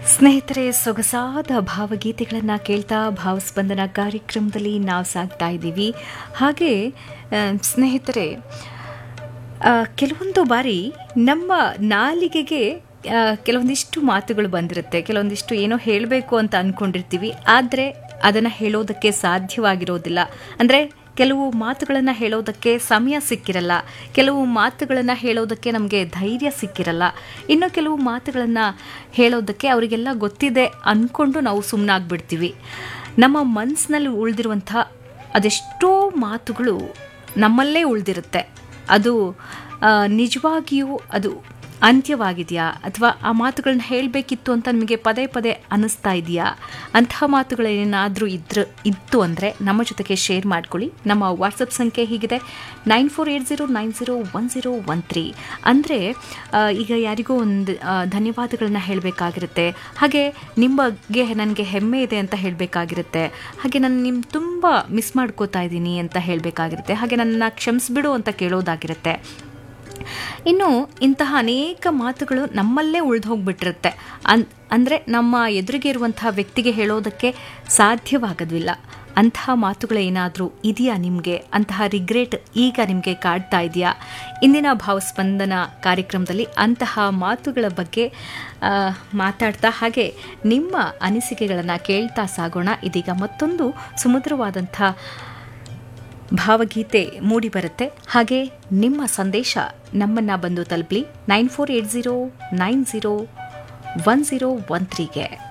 ಸ್ನೇಹಿತರೆ ಸೊಗಸಾದ ಭಾವಗೀತೆಗಳನ್ನು ಕೇಳ್ತಾ ಭಾವಸ್ಪಂದನ ಕಾರ್ಯಕ್ರಮದಲ್ಲಿ ನಾವು ಸಾಗ್ತಾ ಇದ್ದೀವಿ ಹಾಗೆ ಆ, ಸ್ನೇಹಿತರೆ ಆ, ಕೆಲವೊಂದು ಬಾರಿ ನಮ್ಮ ನಾಲಿಗೆಗೆ ಆ, ಕೆಲವೊಂದಿಷ್ಟು ಮಾತುಗಳು ಬಂದಿರುತ್ತೆ ಕೆಲವೊಂದಿಷ್ಟು ಏನೋ ಹೇಳಬೇಕು ಅಂತ ಅಂದ್ಕೊಂಡಿರ್ತೀವಿ ಆದರೆ ಅದನ್ನು ಹೇಳೋದಕ್ಕೆ ಸಾಧ್ಯವಾಗಿರೋದಿಲ್ಲ ಅಂದರೆ ಕೆಲವು ಮಾತುಗಳನ್ನು ಹೇಳೋದಕ್ಕೆ ಸಮಯ ಸಿಕ್ಕಿರಲ್ಲ ಕೆಲವು ಮಾತುಗಳನ್ನು ಹೇಳೋದಕ್ಕೆ ನಮಗೆ ಧೈರ್ಯ ಸಿಕ್ಕಿರಲ್ಲ ಇನ್ನು ಕೆಲವು ಮಾತುಗಳನ್ನು ಹೇಳೋದಕ್ಕೆ ಅವರಿಗೆಲ್ಲ ಗೊತ್ತಿದೆ ಅಂದ್ಕೊಂಡು ನಾವು ಸುಮ್ಮನಾಗ್ಬಿಡ್ತೀವಿ ನಮ್ಮ ಮನಸ್ಸಿನಲ್ಲಿ ಉಳಿದಿರುವಂಥ ಅದೆಷ್ಟೋ ಮಾತುಗಳು ನಮ್ಮಲ್ಲೇ ಉಳಿದಿರುತ್ತೆ ಅದು ಆ, ನಿಜವಾಗಿಯೂ ಅದು ಅಂತ್ಯವಾಗಿದೆಯಾ ಅಥವಾ ಆ ಮಾತುಗಳನ್ನ ಹೇಳಬೇಕಿತ್ತು ಅಂತ ನಿಮಗೆ ಪದೇ ಪದೇ ಅನ್ನಿಸ್ತಾ ಇದೆಯಾ ಅಂತಹ ಮಾತುಗಳೇನಾದರೂ ಇದ್ರ ಇತ್ತು ಅಂದರೆ ನಮ್ಮ ಜೊತೆಗೆ ಶೇರ್ ಮಾಡ್ಕೊಳ್ಳಿ ನಮ್ಮ ವಾಟ್ಸಪ್ ಸಂಖ್ಯೆ ಹೀಗಿದೆ nine four eight zero nine zero one zero one three ಅಂದರೆ ಈಗ ಯಾರಿಗೋ ಒಂದು ಆ, ಧನ್ಯವಾದಗಳನ್ನ ಹೇಳಬೇಕಾಗಿರುತ್ತೆ ಹಾಗೆ ನಿಮ್ಮ ಬಗ್ಗೆ ನನಗೆ ಹೆಮ್ಮೆ ಇದೆ ಅಂತ ಹೇಳಬೇಕಾಗಿರುತ್ತೆ ಹಾಗೆ ನಾನು ನಿಮ್ಮ ತುಂಬ ಮಿಸ್ ಮಾಡ್ಕೋತಾ ಇದ್ದೀನಿ ಅಂತ ಹೇಳಬೇಕಾಗಿರುತ್ತೆ ಹಾಗೆ ನನ್ನ ಕ್ಷಮಿಸ್ಬಿಡು ಅಂತ ಕೇಳೋದಾಗಿರುತ್ತೆ ಇನ್ನು ಇಂತಹ ಅನೇಕ ಮಾತುಗಳು ನಮ್ಮಲ್ಲೇ ಉಳಿದು ಹೋಗ್ಬಿಟ್ಟಿರುತ್ತೆ ಅನ್ ಅಂದರೆ ನಮ್ಮ ಎದುರಿಗೆ ಇರುವಂತಹ ವ್ಯಕ್ತಿಗೆ ಹೇಳೋದಕ್ಕೆ ಸಾಧ್ಯವಾಗೋದಿಲ್ಲ ಅಂತಹ ಮಾತುಗಳೇನಾದರೂ ಇದೆಯಾ ನಿಮಗೆ ಅಂತಹ ರಿಗ್ರೆಟ್ ಈಗ ನಿಮಗೆ ಕಾಡ್ತಾ ಇದೆಯಾ ಇಂದಿನ ಭಾವಸ್ಪಂದನ ಕಾರ್ಯಕ್ರಮದಲ್ಲಿ ಅಂತಹ ಮಾತುಗಳ ಬಗ್ಗೆ ಆ, ಮಾತಾಡ್ತಾ ಹಾಗೆ ನಿಮ್ಮ ಅನಿಸಿಕೆಗಳನ್ನು ಕೇಳ್ತಾ ಸಾಗೋಣ ಇದೀಗ ಮತ್ತೊಂದು ಸುಮಧುರವಾದಂಥ ಭಾವಗೀತೆ ಮೂಡಿ ಬರುತ್ತೆ ಹಾಗೆ ನಿಮ್ಮ ಸಂದೇಶ ನಮ್ಮನ್ನ ಬಂದು ತಲುಪಲಿ nine four eight zero nine zero one zero one ತ್ರೀಗೆ